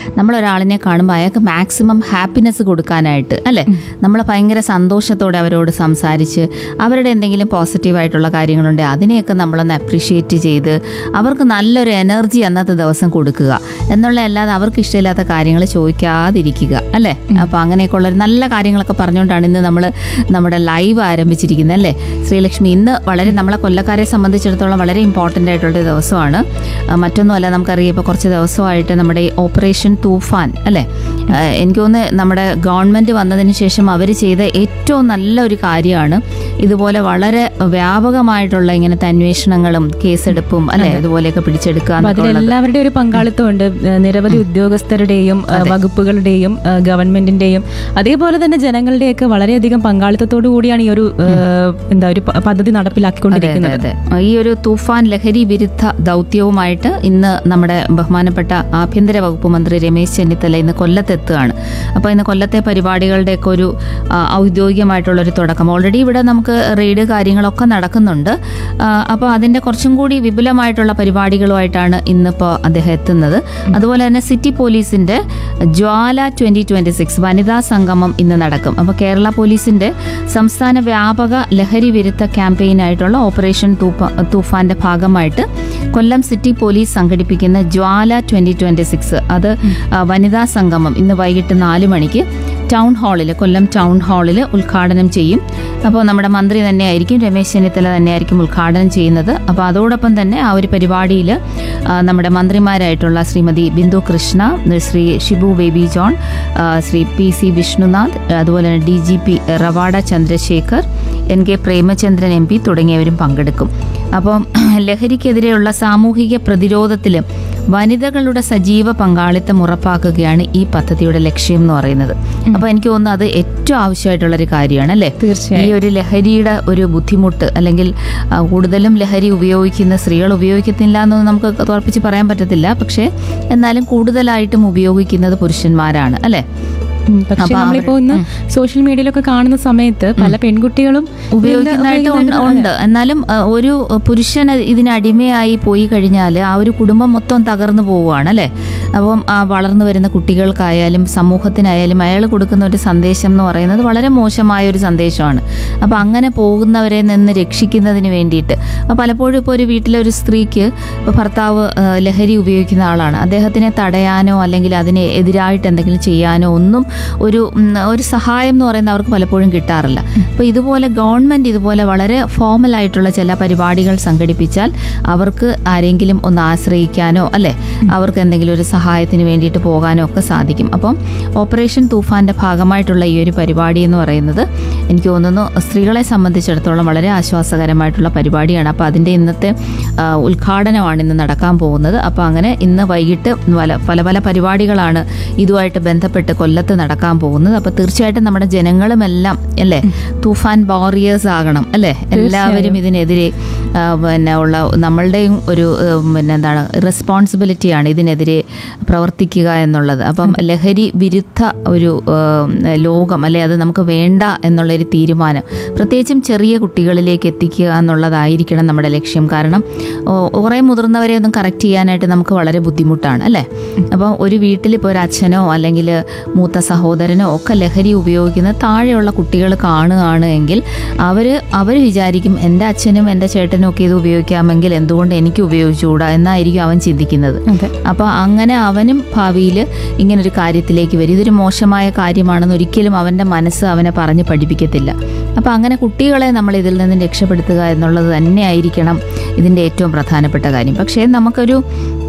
നമ്മളൊരാളിനെ കാണുമ്പോൾ അയാൾക്ക് maximum happiness കൊടുക്കാനായിട്ട് അല്ലേ നമ്മൾ ഭയങ്കര സന്തോഷത്തോടെ അവരോട് സംസാരിച്ച് അവരുടെ എന്തെങ്കിലും പോസിറ്റീവായിട്ടുള്ള കാര്യങ്ങളുണ്ടെങ്കിൽ അതിനെയൊക്കെ നമ്മളൊന്ന് അപ്രീഷിയേറ്റ് ചെയ്ത് അവർക്ക് നല്ലൊരു എനർജി അന്നത്തെ ദിവസം കൊടുക്കുക എന്നുള്ള അല്ലാതെ അവർക്ക് ഇഷ്ടമില്ലാത്ത കാര്യങ്ങൾ ചോദിക്കാതിരിക്കുക അല്ലേ അപ്പോൾ അങ്ങനെയൊക്കെ ഉള്ള നല്ല കാര്യങ്ങളൊക്കെ പറഞ്ഞുകൊണ്ടാണ് ഇന്ന് നമ്മൾ നമ്മുടെ ലൈവ് ആരംഭിച്ചിരിക്കുന്നത് അല്ലേ ശ്രീലക്ഷ്മി ഇന്ന് വളരെ നമ്മളെ കൊല്ലക്കാരെ സംബന്ധിച്ചിടത്തോളം വളരെ ഇമ്പോർട്ടൻ്റ് ആയിട്ടുള്ള ഒരു ദിവസമാണ് ആ, മറ്റൊന്നുമല്ല നമുക്കറിയാം ഇപ്പോൾ കുറച്ച് ദിവസമായിട്ട് നമ്മുടെ ഈ ഓപ്പറേഷൻ തൂഫാൻ അല്ലേ ആ, എനിക്ക് തോന്നുന്നു നമ്മുടെ ഗവൺമെൻറ് വന്നതിന് ശേഷം അവർ ചെയ്ത ഏറ്റവും നല്ല ഒരു കാര്യമാണ് ഇതുപോലെ വളരെ വ്യാപകമായിട്ടുള്ള ഇങ്ങനത്തെ അന്വേഷണങ്ങളും കേസെടുപ്പും അല്ലേ ഇതുപോലെയൊക്കെ പിടിച്ചെടുക്കുക അപ്പൊ എന്നൊക്കെ ഉള്ളത്. അതിലെല്ലാവരുടെയും ഒരു പങ്കാളിത്തമുണ്ട് ഏഹ് നിരവധി ഉദ്യോഗസ്ഥരുടെയും ഏഹ് വകുപ്പുകളുടെയും ഏഹ് ഗവൺമെന്റിന്റെയും അതേപോലെ തന്നെ ജനങ്ങളുടെയൊക്കെ വളരെയധികം പങ്കാളിത്തത്തോടു കൂടിയാണ് ഈ ഒരു ഏഹ് എന്താ ഒരു പ- പദ്ധതി നടപ്പിലാക്കിക്കൊണ്ടിരിക്കുന്നത് അതെ, അതെ. ഈ ഒരു തൂഫാൻ ലഹരി വിരുദ്ധ ദൗത്യവുമായിട്ട് ഇന്ന് നമ്മുടെ ബഹുമാനപ്പെട്ട ആഭ്യന്തര വകുപ്പ് മന്ത്രി രമേശ് ചെന്നിത്തല ഇന്ന് കൊല്ലത്തെത്തുകയാണ് അപ്പോൾ ഇന്ന് കൊല്ലത്തെ പരിപാടികളുടെയൊക്കെ ഒരു ആ, ഔദ്യോഗികമായിട്ടുള്ള ഒരു തുടക്കം ഓൾറെഡി ഇവിടെ നമുക്ക് റെയ്ഡ് കാര്യങ്ങളൊക്കെ നടക്കുന്നുണ്ട് അപ്പോൾ അതിൻ്റെ കുറച്ചും കൂടി വിപുലമായിട്ടുള്ള പരിപാടികളുമായിട്ടാണ് ഇന്നിപ്പോൾ അദ്ദേഹം എത്തുന്നത് അതുപോലെ തന്നെ സിറ്റി പോലീസിൻ്റെ ജ്വാല ട്വൻ്റി ട്വൻ്റി സിക്സ് വനിതാ സംഗമം ഇന്ന് നടക്കും അപ്പോൾ കേരള പോലീസിൻ്റെ സംസ്ഥാന വ്യാപക ലഹരി വിരുദ്ധ ക്യാമ്പയിനായിട്ടുള്ള ഓപ്പറേഷൻ തൂഫ തൂഫാന്റെ ഭാഗമായിട്ട് കൊല്ലം സിറ്റി പോലീസ് സംഘടിപ്പിക്കുന്ന ജ്വാല ട്വൻ്റി ട്വൻ്റി സിക്സ് അത് ആ, വനിതാ സംഗമം ഇന്ന് വൈകിട്ട് നാല് മണിക്ക് ടൗൺ ഹാളിൽ കൊല്ലം ടൗൺ ഹാളിൽ ഉദ്ഘാടനം ചെയ്യും അപ്പോൾ നമ്മുടെ മന്ത്രി തന്നെയായിരിക്കും രമേശ് ചെന്നിത്തല തന്നെയായിരിക്കും ഉദ്ഘാടനം ചെയ്യുന്നത് അപ്പോൾ അതോടൊപ്പം തന്നെ ആ ഒരു പരിപാടിയിൽ നമ്മുടെ മന്ത്രിമാരായിട്ടുള്ള ശ്രീമതി ബിന്ദു കൃഷ്ണ ശ്രീ ഷിബു ബേബി ജോൺ ആ, ശ്രീ പി സി വിഷ്ണുനാഥ് അതുപോലെ തന്നെ D G P Rawada Chandrasekhar N K Premachandran M P തുടങ്ങിയവരും പങ്കെടുക്കും അപ്പം ലഹരിക്കെതിരെയുള്ള സാമൂഹിക പ്രതിരോധത്തിലും വനിതകളുടെ സജീവ പങ്കാളിത്തം ഉറപ്പാക്കുകയാണ് ഈ പദ്ധതിയുടെ ലക്ഷ്യം എന്ന് പറയുന്നത് അപ്പോൾ എനിക്ക് തോന്നുന്നു അത് ഏറ്റവും ആവശ്യമായിട്ടുള്ള ഒരു കാര്യമാണ് അല്ലേ തീർച്ചയായും. ഈ ഒരു ലഹരിയുടെ ഒരു ബുദ്ധിമുട്ട് അല്ലെങ്കിൽ ആ, കൂടുതലും ലഹരി ഉപയോഗിക്കുന്ന സ്ത്രീകൾ ഉപയോഗിക്കുന്നില്ല എന്നൊന്നും നമുക്ക് ഉറപ്പിച്ച് പറയാൻ പറ്റത്തില്ല പക്ഷേ എന്നാലും കൂടുതലായിട്ടും ഉപയോഗിക്കുന്നത് പുരുഷന്മാരാണ് അല്ലേ ഉം, പക്ഷെ അപ്പൊ നമ്മളിപ്പോ അവര്- ഇന്ന് സോഷ്യൽ മീഡിയയിലൊക്കെ കാണുന്ന സമയത്ത് പല പെൺകുട്ടികളും ഉപയോഗിക്കുന്നതായിട്ട് ഉണ്ട് ഉണ്ട് എന്നാലും അഹ്, ഒരു പുരുഷൻ ഇതിന് അടിമയായി പോയി കഴിഞ്ഞാൽ ആ ഒരു കുടുംബം മൊത്തം തകർന്നു പോവുകയാണ് അല്ലേ അപ്പം ആ വളർന്നു വരുന്ന കുട്ടികൾക്കായാലും സമൂഹത്തിനായാലും അയാൾ കൊടുക്കുന്ന ഒരു സന്ദേശം എന്ന് പറയുന്നത് വളരെ മോശമായ ഒരു സന്ദേശമാണ് അപ്പം അങ്ങനെ പോകുന്നവരെ നിന്ന് രക്ഷിക്കുന്നതിന് വേണ്ടിയിട്ട് അപ്പോൾ പലപ്പോഴും ഇപ്പോൾ ഒരു വീട്ടിലെ ഒരു സ്ത്രീക്ക് ഇപ്പോൾ ഭർത്താവ് അഹ്, ലഹരി ഉപയോഗിക്കുന്ന ആളാണ് അദ്ദേഹത്തിനെ തടയാനോ അല്ലെങ്കിൽ അതിന് എതിരായിട്ട് എന്തെങ്കിലും ചെയ്യാനോ ഒന്നും ഒരു ഉം, ഒരു സഹായം എന്ന് പറയുന്നത് അവർക്ക് പലപ്പോഴും കിട്ടാറില്ല അപ്പോൾ ഇതുപോലെ ഗവൺമെൻറ് ഇതുപോലെ വളരെ ഫോമൽ ആയിട്ടുള്ള ചില പരിപാടികൾ സംഘടിപ്പിച്ചാൽ അവർക്ക് ആരെങ്കിലും ഒന്ന് ആശ്രയിക്കാനോ അല്ലേ അവർക്ക് എന്തെങ്കിലും ഒരു സഹായത്തിന് വേണ്ടിയിട്ട് പോകാനോ ഒക്കെ സാധിക്കും അപ്പം ഓപ്പറേഷൻ തൂഫാൻ്റെ ഭാഗമായിട്ടുള്ള ഈ ഒരു പരിപാടി എന്ന് പറയുന്നത് എനിക്ക് തോന്നുന്നു സ്ത്രീകളെ സംബന്ധിച്ചിടത്തോളം വളരെ ആശ്വാസകരമായിട്ടുള്ള പരിപാടിയാണ് അപ്പോൾ അതിൻ്റെ ഇന്നത്തെ ആ, ഉദ്ഘാടനമാണ് ഇന്ന് നടക്കാൻ പോകുന്നത് അപ്പോൾ അങ്ങനെ ഇന്ന് വൈകിട്ട് പല പല പല പരിപാടികളാണ് ഇതുമായിട്ട് ബന്ധപ്പെട്ട് കൊല്ലത്ത് നടക്കാൻ പോകുന്നത് അപ്പോൾ തീർച്ചയായിട്ടും നമ്മുടെ ജനങ്ങളുമെല്ലാം അല്ലേ തൂഫാൻ വാറിയേഴ്സ് ആകണം അല്ലേ എല്ലാവരും ഇതിനെതിരെ ആ, പിന്നെ ഉള്ള നമ്മളുടെയും ഒരു ഉം, പിന്നെ എന്താണ് റെസ്പോൺസിബിലിറ്റിയാണ് ഇതിനെതിരെ പ്രവർത്തിക്കുക എന്നുള്ളത് അപ്പം ലഹരി വിരുദ്ധ ഒരു ഉം, ലോകം അല്ലെ അത് നമുക്ക് വേണ്ട എന്നുള്ളൊരു തീരുമാനം പ്രത്യേകിച്ചും ചെറിയ കുട്ടികളിലേക്ക് എത്തിക്കുക എന്നുള്ളതായിരിക്കണം നമ്മുടെ ലക്ഷ്യം കാരണം ഓ- കുറേ മുതിർന്നവരെ ഒന്നും കറക്റ്റ് ചെയ്യാനായിട്ട് നമുക്ക് വളരെ ബുദ്ധിമുട്ടാണ് അല്ലേ അപ്പം ഒരു വീട്ടിൽ ഇപ്പോൾ ഒരു അച്ഛനോ അല്ലെങ്കിൽ മൂത്ത സഹോദരനോ ഒക്കെ ലഹരി ഉപയോഗിക്കുന്ന താഴെയുള്ള കുട്ടികൾ കാണുകയാണ് എങ്കിൽ അവർ അവർ വിചാരിക്കും എൻ്റെ അച്ഛനും എൻ്റെ ചേട്ടനും ഒക്കെ ഇത് ഉപയോഗിക്കാമെങ്കിൽ എന്തുകൊണ്ട് എനിക്ക് ഉപയോഗിച്ചുകൂടാ എന്നായിരിക്കും അവൻ ചിന്തിക്കുന്നത് അതെ അപ്പോൾ അങ്ങനെ അവനും ഭാവിയിൽ ഇങ്ങനൊരു കാര്യത്തിലേക്ക് വരും ഇതൊരു മോശമായ കാര്യമാണെന്ന് ഒരിക്കലും അവൻ്റെ മനസ്സ് അവനെ പറഞ്ഞ് പഠിപ്പിക്കത്തില്ല അപ്പോൾ അങ്ങനെ കുട്ടികളെ നമ്മൾ ഇതിൽ നിന്ന് രക്ഷപ്പെടുത്തുക എന്നുള്ളത് തന്നെയായിരിക്കണം ഇതിൻ്റെ ഏറ്റവും പ്രധാനപ്പെട്ട കാര്യം പക്ഷേ നമുക്കൊരു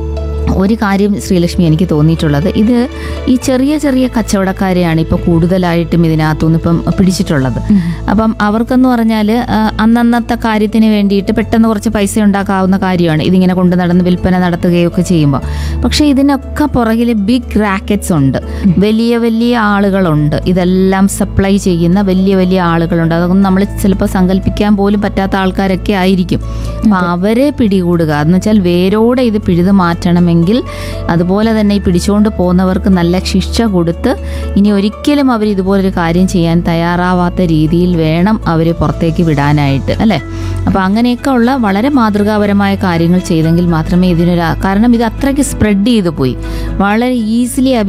ഒരു കാര്യം ശ്രീലക്ഷ്മി എനിക്ക് തോന്നിയിട്ടുള്ളത് ഇത് ഈ ചെറിയ ചെറിയ കച്ചവടക്കാരെയാണ് ഇപ്പോൾ കൂടുതലായിട്ടും ഇതിനകത്തുനിന്ന് ഇപ്പം പിടിച്ചിട്ടുള്ളത് അപ്പം അവർക്കെന്ന് പറഞ്ഞാൽ അന്നന്നത്തെ കാര്യത്തിന് വേണ്ടിയിട്ട് പെട്ടെന്ന് കുറച്ച് പൈസ ഉണ്ടാക്കാവുന്ന കാര്യമാണ് ഇതിങ്ങനെ കൊണ്ട് നടന്ന് വിൽപ്പന നടത്തുകയൊക്കെ ചെയ്യുമ്പോൾ പക്ഷേ ഇതിനൊക്കെ പുറകിൽ ബിഗ് റാക്കറ്റ്സ് ഉണ്ട് വലിയ വലിയ ആളുകളുണ്ട് ഇതെല്ലാം സപ്ലൈ ചെയ്യുന്ന വലിയ വലിയ ആളുകളുണ്ട് അതൊന്നും നമ്മൾ ചിലപ്പോൾ സങ്കല്പിക്കാൻ പോലും പറ്റാത്ത ആൾക്കാരൊക്കെ ആയിരിക്കും അപ്പം അവരെ പിടികൂടുക എന്ന് വെച്ചാൽ വേരോടെ ഇത് പിഴുതു മാറ്റണമെങ്കിൽ അതുപോലെ തന്നെ ഈ പിടിച്ചുകൊണ്ട് പോകുന്നവർക്ക് നല്ല ശിക്ഷ കൊടുത്ത് ഇനി ഒരിക്കലും അവർ ഇതുപോലൊരു കാര്യം ചെയ്യാൻ തയ്യാറാവാത്ത രീതിയിൽ വേണം അവർ പുറത്തേക്ക് വിടാനായിട്ട് അല്ലേ അപ്പോൾ അങ്ങനെയൊക്കെ ഉള്ള വളരെ മാതൃകാപരമായ കാര്യങ്ങൾ ചെയ്തെങ്കിൽ മാത്രമേ ഇതിനൊരു കാരണം ഇത് അത്രയ്ക്ക് സ്പ്രെഡ് ചെയ്തു പോയി വളരെ ഈസിലി